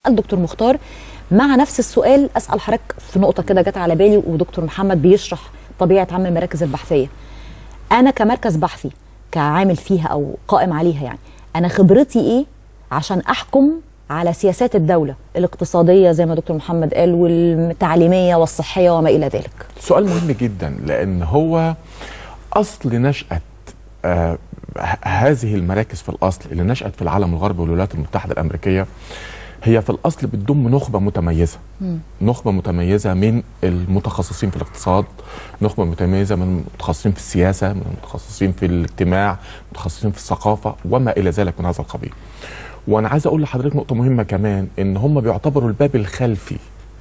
الدكتور مختار مع نفس السؤال اسال حضرتك في نقطه كده جت على بالي ودكتور محمد بيشرح طبيعه عمل المراكز البحثيه انا كمركز بحثي كعامل فيها او قائم عليها يعني انا خبرتي ايه عشان احكم على سياسات الدوله الاقتصاديه زي ما دكتور محمد قال والتعليميه والصحيه وما الى ذلك سؤال مهم جدا لان هو اصل نشاه آه هذه المراكز في الاصل اللي نشات في العالم الغربي والولايات المتحده الامريكيه هي في الاصل بتضم نخبه متميزه مم. نخبه متميزه من المتخصصين في الاقتصاد نخبه متميزه من المتخصصين في السياسه من المتخصصين في الاجتماع متخصصين في الثقافه وما الى ذلك من هذا القبيل وانا عايز اقول لحضرتك نقطه مهمه كمان ان هم بيعتبروا الباب الخلفي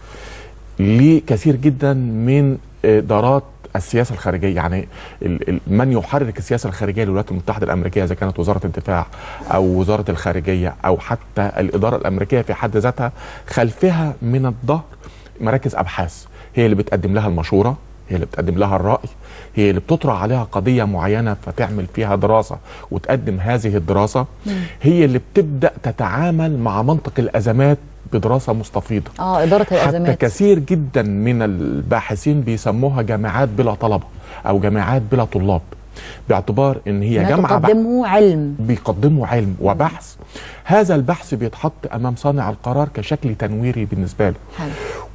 لكثير جدا من ادارات السياسه الخارجيه يعني من يحرك السياسه الخارجيه للولايات المتحده الامريكيه اذا كانت وزاره الدفاع او وزاره الخارجيه او حتى الاداره الامريكيه في حد ذاتها خلفها من الظهر مراكز ابحاث هي اللي بتقدم لها المشوره هي اللي بتقدم لها الراي هي اللي بتطرح عليها قضيه معينه فتعمل فيها دراسه وتقدم هذه الدراسه هي اللي بتبدا تتعامل مع منطق الازمات بدراسه مستفيضه اه اداره الازمات حتى كثير جدا من الباحثين بيسموها جامعات بلا طلبه او جامعات بلا طلاب باعتبار ان هي جامعه بيقدموا علم بيقدموا علم وبحث هذا البحث بيتحط امام صانع القرار كشكل تنويري بالنسبه له حلو.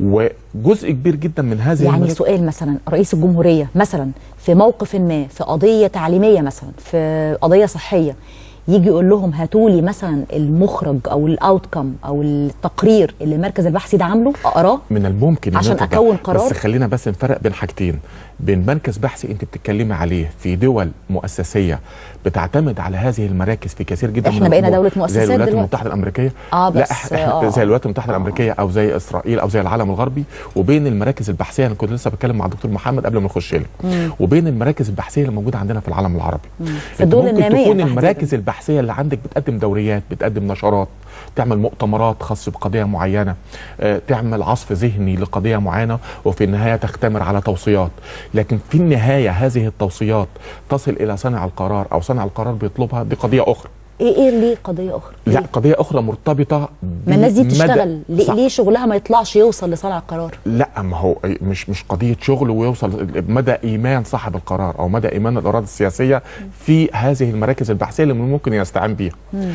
وجزء كبير جدا من هذه يعني الملك... سؤال مثلا رئيس الجمهوريه مثلا في موقف ما في قضيه تعليميه مثلا في قضيه صحيه يجي يقول لهم هاتوا لي مثلا المخرج او الاوتكم او التقرير اللي المركز البحثي ده عامله اقراه من الممكن عشان اكون قرار بس خلينا بس نفرق بين حاجتين بين مركز بحثي انت بتتكلمي عليه في دول مؤسسيه بتعتمد على هذه المراكز في كثير جدا احنا بقينا دوله مؤسسات زي الولايات دلوقتي. المتحده الامريكيه اه بس لا احنا آه. زي الولايات المتحده الامريكيه او زي اسرائيل او زي العالم الغربي وبين المراكز البحثيه انا كنت لسه بتكلم مع الدكتور محمد قبل ما نخش لك وبين المراكز البحثيه اللي موجوده عندنا في العالم العربي في الدول ممكن الناميه تكون تحديداً. المراكز البحثيه اللي عندك بتقدم دوريات بتقدم نشرات تعمل مؤتمرات خاصه بقضيه معينه آه، تعمل عصف ذهني لقضيه معينه وفي النهايه تختمر على توصيات لكن في النهايه هذه التوصيات تصل الى صانع القرار او صانع القرار بيطلبها دي قضيه اخرى ايه ايه ليه قضيه اخرى لا ليه؟ قضيه اخرى مرتبطه ما الناس دي بمدى- بتشتغل ليه, صح. ليه شغلها ما يطلعش يوصل لصانع القرار لا ما هو مش مش قضيه شغل ويوصل مدى ايمان صاحب القرار او مدى ايمان الاراده السياسيه في هذه المراكز البحثيه اللي من ممكن يستعين بيها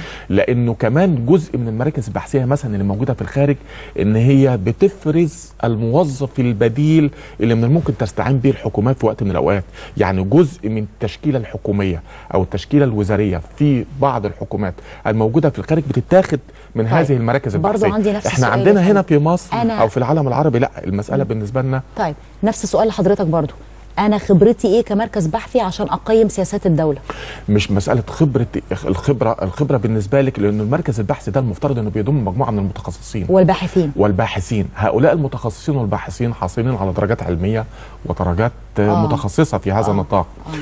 لانه كمان جزء من المراكز البحثيه مثلا اللي موجوده في الخارج ان هي بتفرز الموظف البديل اللي من الممكن تستعين به الحكومات في وقت من الاوقات يعني جزء من التشكيله الحكوميه او التشكيله الوزاريه في بعض الحكومات الموجوده في الخارج بتتاخد من طيب. هذه المراكز برضو البحثيه عندي نفس احنا السؤال عندنا يا هنا فندم. في مصر أنا- او في العالم العربي لا المساله بالنسبه لنا طيب نفس السؤال لحضرتك برضو انا خبرتي ايه كمركز بحثي عشان اقيم سياسات الدوله مش مساله خبره الخبره الخبره بالنسبه لك لان المركز البحثي ده المفترض انه بيضم مجموعه من المتخصصين والباحثين والباحثين هؤلاء المتخصصين والباحثين حاصلين على درجات علميه ودرجات آه. آه. متخصصه في هذا آه. النطاق آه.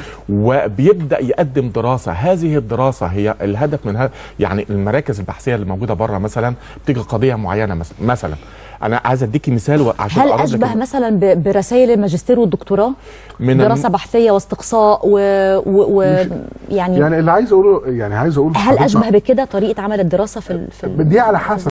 وبيبدا يقدم دراسه هذه الدراسه هي الهدف من هذا يعني المراكز البحثيه اللي موجوده بره مثلا بتيجي قضيه معينه مثلا مثلا انا عايز اديكي مثال عشان هل أقرب لك اشبه الم- مثلا ب- برسائل الماجستير والدكتوراه من دراسه بحثيه واستقصاء و, و... و... يعني, يعني اللي عايز اقوله يعني عايز اقول هل اشبه بكده طريقه عمل الدراسه في ال... في ال... دي على حسب